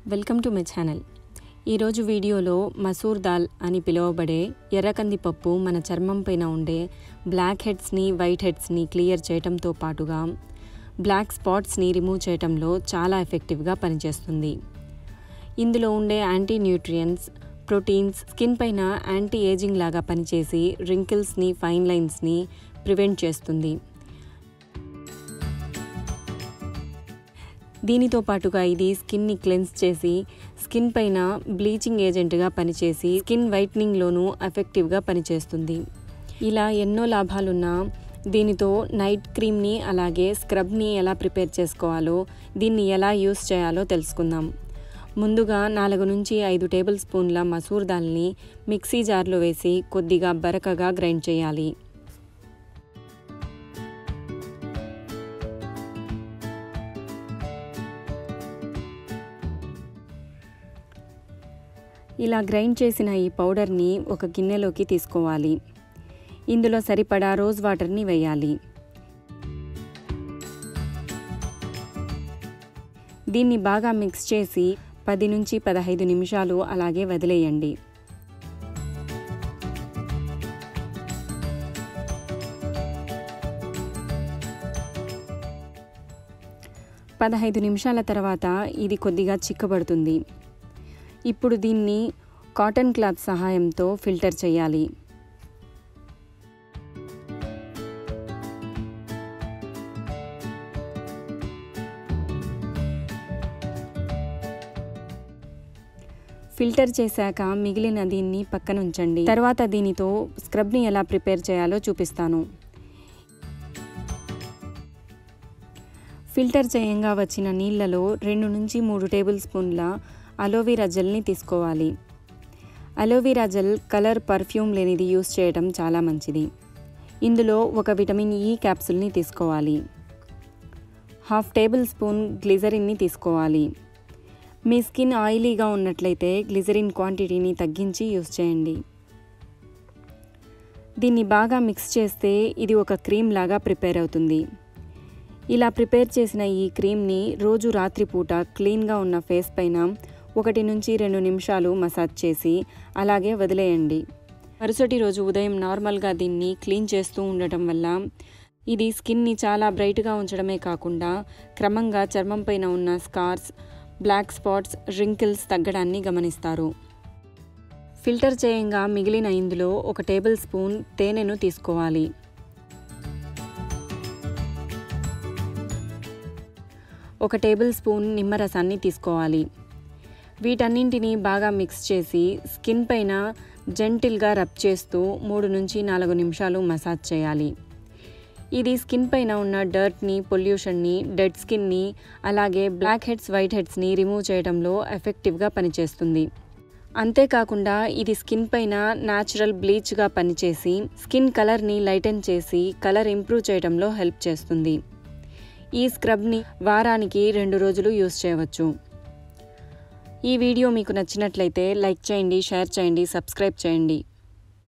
welcome to my channel ఈరోజు వీడియోలో మసూర్ దాల్ అని పిలువబడే ఎర్రకంది పప్పు మన చర్మం పైన ఉండే బ్లాక్ హెడ్స్ని వైట్ హెడ్స్ని క్లియర్ చేయటంతో పాటుగా బ్లాక్ స్పాట్స్ని రిమూవ్ చేయటంలో చాలా ఎఫెక్టివ్గా పనిచేస్తుంది ఇందులో ఉండే యాంటీ న్యూట్రియన్స్ ప్రోటీన్స్ స్కిన్ పైన యాంటీ ఏజింగ్ లాగా పనిచేసి రింకిల్స్ని ఫైన్ లైన్స్ని ప్రివెంట్ చేస్తుంది దీనితో పాటుగా ఇది స్కిన్ని క్లెన్స్ చేసి స్కిన్ పైన బ్లీచింగ్ ఏజెంట్గా పనిచేసి స్కిన్ వైట్నింగ్లోనూ ఎఫెక్టివ్గా పనిచేస్తుంది ఇలా ఎన్నో లాభాలున్న దీనితో నైట్ క్రీమ్ని అలాగే స్క్రబ్ని ఎలా ప్రిపేర్ చేసుకోవాలో దీన్ని ఎలా యూస్ చేయాలో తెలుసుకుందాం ముందుగా నాలుగు నుంచి ఐదు టేబుల్ స్పూన్ల మసూర్ దాల్ని మిక్సీ జార్లో వేసి కొద్దిగా బరకగా గ్రైండ్ చేయాలి ఇలా గ్రైండ్ చేసిన ఈ పౌడర్ని ఒక గిన్నెలోకి తీసుకోవాలి ఇందులో సరిపడా రోజ్ వాటర్ని వేయాలి దీన్ని బాగా మిక్స్ చేసి పది నుంచి పదహైదు నిమిషాలు అలాగే వదిలేయండి పదహైదు నిమిషాల తర్వాత ఇది కొద్దిగా చిక్కబడుతుంది ఇప్పుడు దీన్ని కాటన్ క్లాత్ సహాయంతో ఫిల్టర్ చేయాలి ఫిల్టర్ చేశాక మిగిలిన దీన్ని పక్కన ఉంచండి తర్వాత దీనితో స్క్రబ్ని ఎలా ప్రిపేర్ చేయాలో చూపిస్తాను ఫిల్టర్ చేయంగా వచ్చిన నీళ్లలో రెండు నుంచి మూడు టేబుల్ స్పూన్ల అలోవెరా జెల్ని తీసుకోవాలి అలోవెరా జెల్ కలర్ పర్ఫ్యూమ్ లేనిది యూస్ చేయడం చాలా మంచిది ఇందులో ఒక విటమిన్ ఈ క్యాప్సుల్ని తీసుకోవాలి హాఫ్ టేబుల్ స్పూన్ గ్లిజరిన్ని తీసుకోవాలి మీ స్కిన్ ఆయిలీగా ఉన్నట్లయితే గ్లిజరిన్ క్వాంటిటీని తగ్గించి యూస్ చేయండి దీన్ని బాగా మిక్స్ చేస్తే ఇది ఒక క్రీమ్ లాగా ప్రిపేర్ అవుతుంది ఇలా ప్రిపేర్ చేసిన ఈ క్రీమ్ని రోజు రాత్రిపూట క్లీన్గా ఉన్న ఫేస్ పైన ఒకటి నుంచి రెండు నిమిషాలు మసాజ్ చేసి అలాగే వదిలేయండి మరుసటి రోజు ఉదయం నార్మల్గా దీన్ని క్లీన్ చేస్తూ ఉండటం వల్ల ఇది స్కిన్ని చాలా బ్రైట్గా ఉంచడమే కాకుండా క్రమంగా చర్మం పైన ఉన్న స్కార్స్ బ్లాక్ స్పాట్స్ రింకిల్స్ తగ్గడాన్ని గమనిస్తారు ఫిల్టర్ చేయంగా మిగిలిన ఇందులో ఒక టేబుల్ స్పూన్ తేనెను తీసుకోవాలి ఒక టేబుల్ స్పూన్ నిమ్మరసాన్ని తీసుకోవాలి వీటన్నింటినీ బాగా మిక్స్ చేసి స్కిన్ పైన జెంటిల్గా రబ్ చేస్తూ మూడు నుంచి నాలుగు నిమిషాలు మసాజ్ చేయాలి ఇది స్కిన్ పైన ఉన్న డర్ట్ని పొల్యూషన్ని డెడ్ స్కిన్ని అలాగే బ్లాక్ హెడ్స్ వైట్ హెడ్స్ని రిమూవ్ చేయడంలో ఎఫెక్టివ్గా పనిచేస్తుంది అంతేకాకుండా ఇది స్కిన్ పైన న్యాచురల్ బ్లీచ్గా పనిచేసి స్కిన్ కలర్ని లైటెన్ చేసి కలర్ ఇంప్రూవ్ చేయడంలో హెల్ప్ చేస్తుంది ఈ స్క్రబ్ని వారానికి రెండు రోజులు యూస్ చేయవచ్చు ఈ వీడియో మీకు నచ్చినట్లయితే లైక్ చేయండి షేర్ చేయండి సబ్స్క్రైబ్ చేయండి